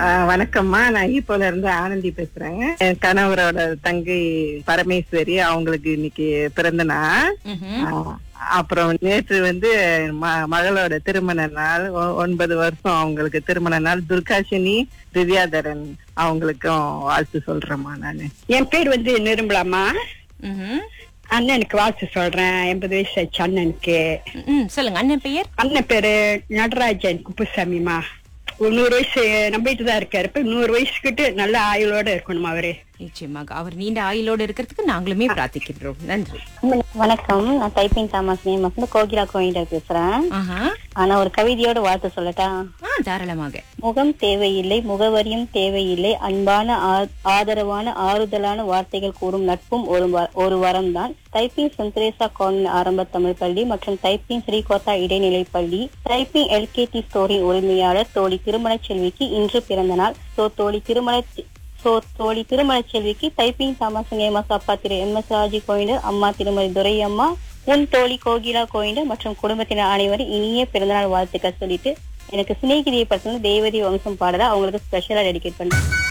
ஆஹ் வணக்கம்மா நான் ஈப்போல இருந்து ஆனந்தி பேசுறேன் என் கணவரோட தங்கை பரமேஸ்வரி அவங்களுக்கு இன்னைக்கு பிறந்த நாள் ம்ஹும். ஆஹ் அப்புறம் நேற்று வந்து ம- மகளோட திருமண நாள் ஒ- ஒன்பது வருஷம் அவங்களுக்கு திருமண நாள் துர்காஷினி திவ்யாதரன் அவங்களுக்கும் வாழ்த்து சொல்றேம்மா நானு என் பேர் வந்து நிரும்பலாமா ம்ஹும். அண்ணனுக்கு வாழ்த்து சொல்றேன் எண்பது வயசு ஆச்சு அண்ணனுக்கு ம், சொல்லுங்க அண்ணன் பெயர் அண்ணன் பேரு நடராஜன் குப்புசாமிமா ஒரு நூறு வயசு நம்பிட்டு தான் இருக்காரு இப்ப நூறு வயசுக்கிட்டு நல்ல ஆயுளோட இருக்கணும் அவரு நிச்சயமாக அவர் நீண்ட ஆயுளோடு இருக்கிறதுக்கு நாங்களுமே பிரார்த்திக்கின்றோம் நன்றி வணக்கம் நான் டைப்பிங் தாமஸ் நேம் வந்து கோகிலா கோயிண்டர் பேசுறேன் ஆஹா ஆனா ஒரு கவிதையோட வாழ்த்து சொல்லட்டா ஆ தாராளமாக முகம் தேவையில்லை முகவரியும் தேவையில்லை அன்பான ஆ- ஆதரவான ஆறுதலான வார்த்தைகள் கூறும் நட்பும் ஒரு வ- ஒரு வரம் தான் டைப்பிங் சென்த்ரேசா கான்வென்ட் ஆரம்ப தமிழ் பள்ளி மற்றும் டைப்பிங் ஸ்ரீகோத்தா இடைநிலை பள்ளி டைப்பிங் எல்கேடி ஸ்டோரின் உரிமையாளர் தோழி திருமண செல்விக்கு இன்று பிறந்த நாள் சோ தோழி திருமண சோ தோழி திருமண செல்விக்கு டைப்பிங் தாமசங்கேமஸ் அப்பா திரு எம் எஸ் ராஜி கோயிண்டர் அம்மா திருமதி துரையம்மா உன் தோழி கோகிலா கோயிண்டர் மற்றும் குடும்பத்தினர் அனைவரும் இனிய பிறந்தநாள் வாழ்த்துக்கள் சொல்லிட்டு எனக்கு சிநேகிதியை படத்துல தேவதி வம்சம் பாடல அவங்களுக்கு ஸ்பெஷலா டெடிகேட் பண்ணேன்